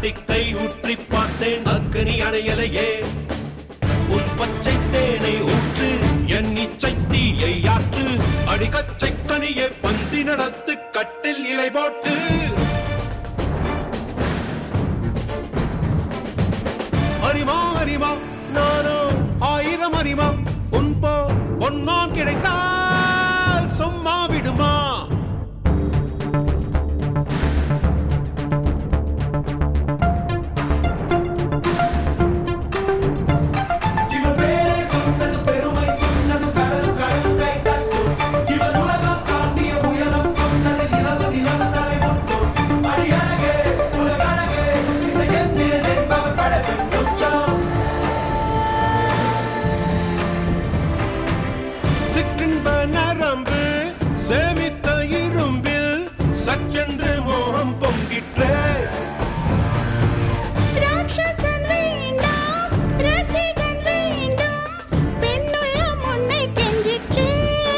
கட்டிக்கை ஊற்றி பார்த்தேன் அக்கனி அணையலையே உன் பச்சை தேனை ஊற்று என் இச்சை தீயை ஆற்று அடிக்கச்சை கனியை பந்தி நடத்து கட்டில் இலை போட்டு அரிமா அரிமா நானோ ஆயிரம் அரிமா உன் போ பொன்னான் கிடைத்தால் சும்மா விடுமா இவன் பேரை சொன்னது பெருமை சொன்னது கடல் கடல் கை தட்டும் இவன் உலகம் தாண்டிய உயரம் கொண்டது நிலவு நிலவு தலை முட்டும் அடியழகே உலகழகே இந்த எந்திரன் என்பவர் படைப்பின் உச்சம் சிற்றின்ப நரம்பு சேமித்த இரும்பில் சற்றென்று மோகம் பொங்கிற்றே ராட்சசன் வேண்டாம் ரசிகன் வேண்டும் பெண்ணுள்ளம் உன்னை கெஞ்சிற்றே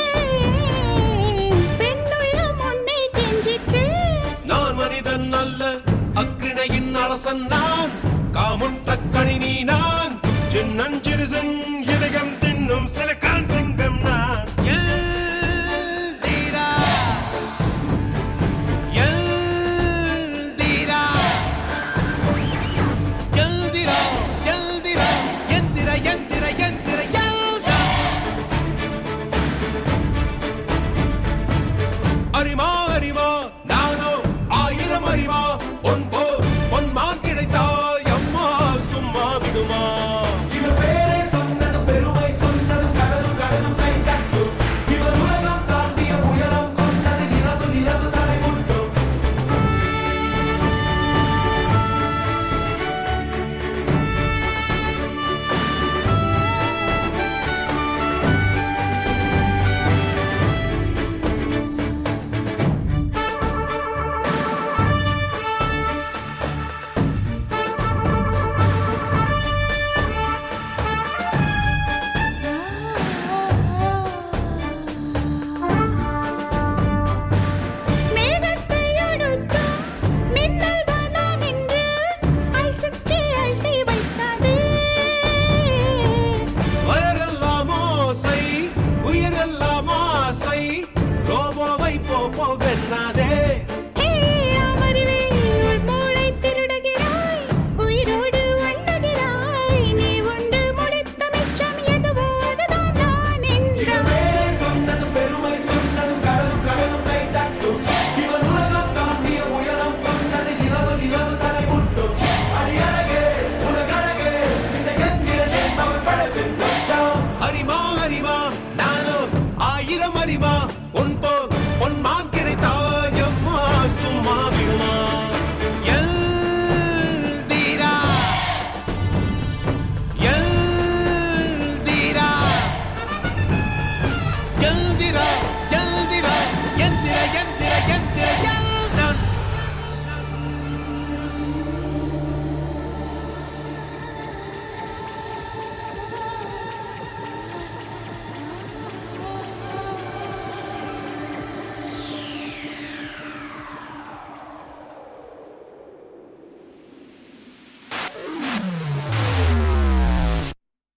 பெண்ணுள்ளம் உன்னை கெஞ்சிற்றே நான் மனிதன் அல்ல அக்கிணையின் அரசன் நான் காமுட்ட கணினி நான் சின்னஞ்சிறுசன் இதயம் தின்னும் சிலக்கான் சிங்கம் நான் எல்தீரா, எல்தீரா, எல்தீரா.